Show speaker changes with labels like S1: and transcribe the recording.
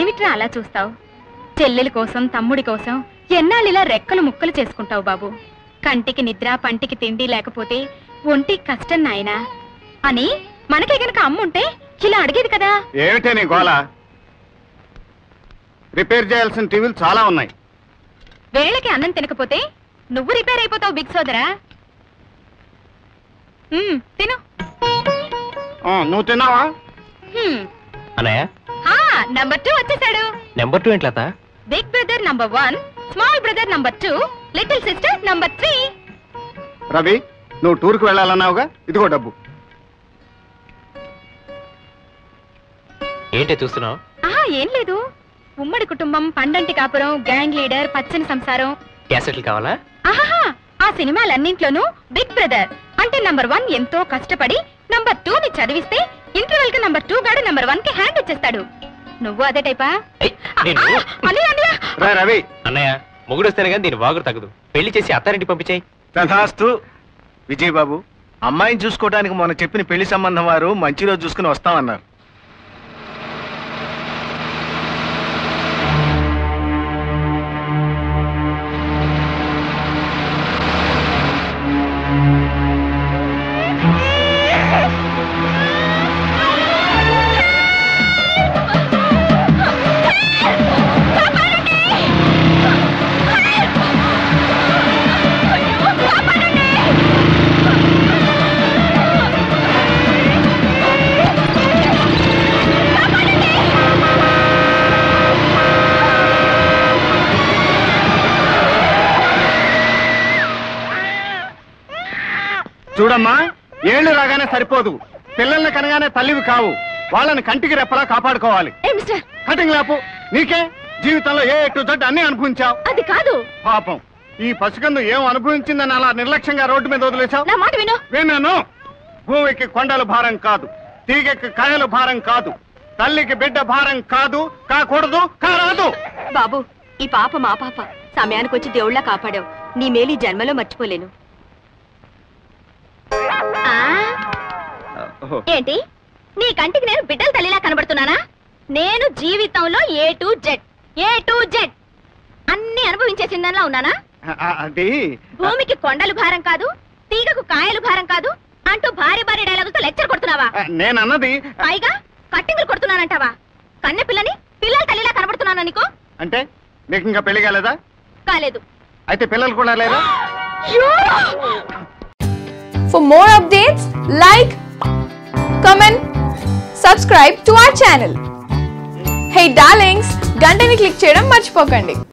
S1: ఏమిట్రా అలా చూస్తావు చెల్లెలి కోసం తమ్ముడి కోసం ఎన్నాళ్ళిలా రెక్కలు ముక్కలు చేసుకుంటావు బాబు కంటికి నిద్ర పంటికి తిండి లేకపోతే ఒంటికి కష్టం నాయనా అని మనకే గనక అమ్ముంటే ఇలా అడిగేది కదా
S2: ఏమిటే నీ గోల రిపేర్ చేయాల్సిన టీవీలు చాలా ఉన్నాయి
S1: వేళకి అన్నం తినకపోతే నువ్వు రిపేర్ అయిపోతావు బిగ్ సోదరా ఉమ్, తిను
S2: ఆ, నువ్వు తిన్నావా
S1: హ్మ్.
S3: అన్నయ్య
S1: హా, నంబర్ టూ వచ్చేసాడు
S3: నెంబర్ టూ ఏంట్లత
S1: big brother number one small brother number two little sister number three
S2: Ravi నువ్వు టూర్కి వెళ్ళాలన్నావుగా ఇదిగో డబ్బు
S3: ఏంటే చూస్తున్నావు
S1: ఆహా ఏం లేదు ఉమ్మడి కుటుంబం పండంటి కాపురం గ్యాంగ్ లీడర్ పచ్చని సంసారం
S3: క్యాసెట్లు కావాలా
S1: ఆహాహా ఆ సినిమాలన్నింట్లోనూ బిగ్ బ్రదర్ అంటే నంబర్ వన్ ఎంతో కష్టపడి నంబర్ టూ ని చదివిస్తే ఇంటర్వెల్ కి నంబర్ టూ గాడు నంబర్ వన్ కి హ్యాండ్ ఇచ్చేస్తాడు నువ్వు అదే టైపా
S3: ఏయ్, నేను
S1: అని అనియా
S2: రా రవి
S3: అన్నయ్య మొగుడు వస్తేనే కానీ దీని వాగుడు తగ్గదు పెళ్లి చేసి అత్తారింటి పంపించాయి
S4: తథాస్తు విజయబాబు అమ్మాయిని చూసుకోవడానికి మొన్న చెప్పిన పెళ్లి సంబంధం వారు మంచి రోజు చూసుకుని వస్తామన్నారు
S2: చూడమ్మా ఏళ్ళు రాగానే సరిపోదు పిల్లల్ని కనగానే తల్లివి కావు వాళ్ళని కంటికి రెప్పలా కాపాడుకోవాలి
S1: ఏ మిస్టర్
S2: కటింగ్ లేపు నీకే జీవితంలో ఏ టు జడ్ అన్ని అనుభవించావు
S1: అది కాదు
S2: పాపం ఈ పసికందు ఏం అనుభవించిందని అలా నిర్లక్ష్యంగా రోడ్డు మీద వదిలేశావు
S1: నా మాట విను
S2: విన్నాను భూమికి కొండలు భారం కాదు తీగకి కాయలు భారం కాదు తల్లికి బిడ్డ భారం కాదు కాకూడదు కారాదు
S5: బాబు ఈ పాప మా పాప సమయానికి వచ్చి దేవుళ్ళ కాపాడావు నీ మేలు ఈ జన్మలో మర్చిపోలేను
S1: ఆ, ఏంటి నీ కంటికి నేను బిడ్డల తల్లిలా కనబడుతున్నానా నేను జీవితంలో A to Z A to Z అన్ని అనుభవించేసిందనిలా ఉన్నానా
S2: ఆ, అది
S1: భూమికి కొండలు భారం కాదు తీగకు కాయలు భారం కాదు అంటూ భారీ భారీ డైలాగులతో లెక్చర్ కొడుతున్నావా
S2: ఆ, నేనన్నది
S1: పైగా కట్టింగులు కొడుతున్నానంటావా కన్నె పిల్లని పిల్లల తల్లిలా కనబడుతున్నాను నీకు
S2: అంటే నీకు ఇంకా పెళ్లి కాలేదా
S1: కాలేదు
S2: అయితే పిల్లలు కూడా లేదా
S6: For more updates, like, comment, subscribe to our channel. Hey darlings, గంటని click చేయడం మర్చిపోకండి